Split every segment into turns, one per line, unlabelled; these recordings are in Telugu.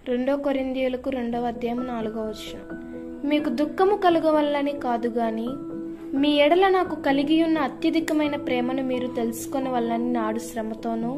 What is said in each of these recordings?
రెండో కొరిందీయులకు రెండవ అధ్యాయం నాలుగో వచనం మీకు దుఃఖము కలుగవల్లని కాదు గాని మీ ఎడల నాకు కలిగి ఉన్న అత్యధికమైన ప్రేమను మీరు తెలుసుకొని వల్లని నాడు శ్రమతోనూ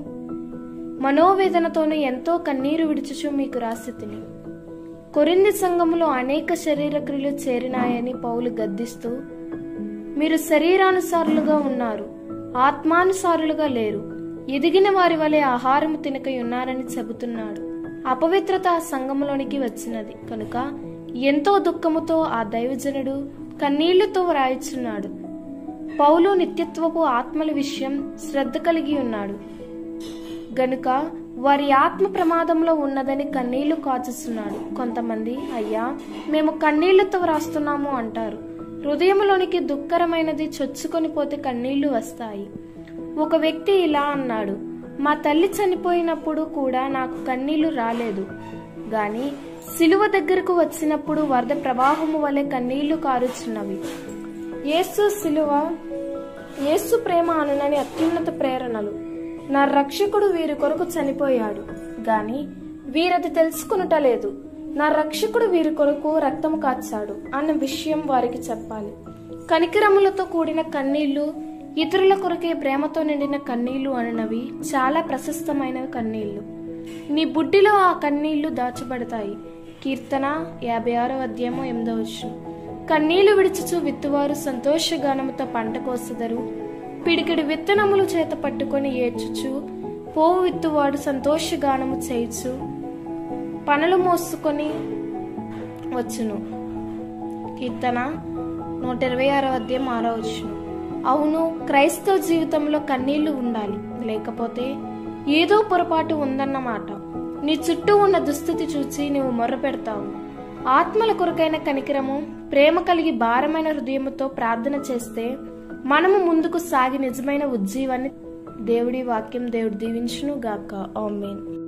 మనోవేదనతోనూ ఎంతో కన్నీరు విడుచుచు మీకు రాసి తిని కొరింది సంఘములో అనేక శరీర క్రియలు చేరినాయని పౌలు గద్దిస్తూ మీరు శరీరానుసారులుగా ఉన్నారు ఆత్మానుసారులుగా లేరు ఎదిగిన వారి వలె ఆహారము తినకై ఉన్నారని చెబుతున్నాడు అపవిత్రత ఆ సంఘములోనికి వచ్చినది కనుక ఎంతో దుఃఖముతో ఆ దైవజనుడు కన్నీళ్లతో వ్రాయిచున్నాడు పౌలు నిత్యత్వపు ఆత్మల విషయం శ్రద్ధ కలిగి ఉన్నాడు గనుక వారి ఆత్మ ప్రమాదంలో ఉన్నదని కన్నీళ్లు కాచుస్తున్నాడు కొంతమంది అయ్యా మేము కన్నీళ్లతో వ్రాస్తున్నాము అంటారు హృదయంలోనికి దుఃఖరమైనది చొచ్చుకొని పోతే కన్నీళ్లు వస్తాయి ఒక వ్యక్తి ఇలా అన్నాడు మా తల్లి చనిపోయినప్పుడు కూడా నాకు కన్నీళ్లు రాలేదు గాని సిలువ దగ్గరకు వచ్చినప్పుడు వరద ప్రవాహము వలె కన్నీళ్లు కారుచున్నవి యేసు సిలువ యేసు ప్రేమ అనునని అత్యున్నత ప్రేరణలు నా రక్షకుడు వీరి కొరకు చనిపోయాడు గాని వీరది తెలుసుకునుటలేదు నా రక్షకుడు వీరి కొరకు రక్తము కాచాడు అన్న విషయం వారికి చెప్పాలి కనికరములతో కూడిన కన్నీళ్లు ఇతరుల కొరకే ప్రేమతో నిండిన కన్నీళ్లు అననవి చాలా ప్రశస్తమైన కన్నీళ్లు నీ బుడ్డిలో ఆ కన్నీళ్లు దాచబడతాయి కీర్తన యాభై ఆరో అధ్యాయము ఎనిమిదవ వచనం కన్నీళ్లు విడిచుచు విత్తువారు సంతోషగానముతో పంట కోసెదరు పిడికిడి విత్తనములు చేత పట్టుకొని ఏడ్చుచు పోవు విత్తువాడు సంతోషగానము చేయుచు పనులు మోసుకొని వచ్చును కీర్తన నూట ఇరవై ఆరో అధ్యాయం ఆరో వచ్చును అవును క్రైస్తవ జీవితంలో కన్నీళ్లు ఉండాలి లేకపోతే ఏదో పొరపాటు ఉందన్నమాట నీ చుట్టూ ఉన్న దుస్థితి చూచి నీవు మొర్ర పెడతావు ఆత్మల కొరకైన కనికరము ప్రేమ కలిగి భారమైన హృదయముతో ప్రార్థన చేస్తే మనము ముందుకు సాగి నిజమైన ఉజ్జీవాన్ని దేవుడి వాక్యం దేవుడు దీవించును గాక ఆమెన్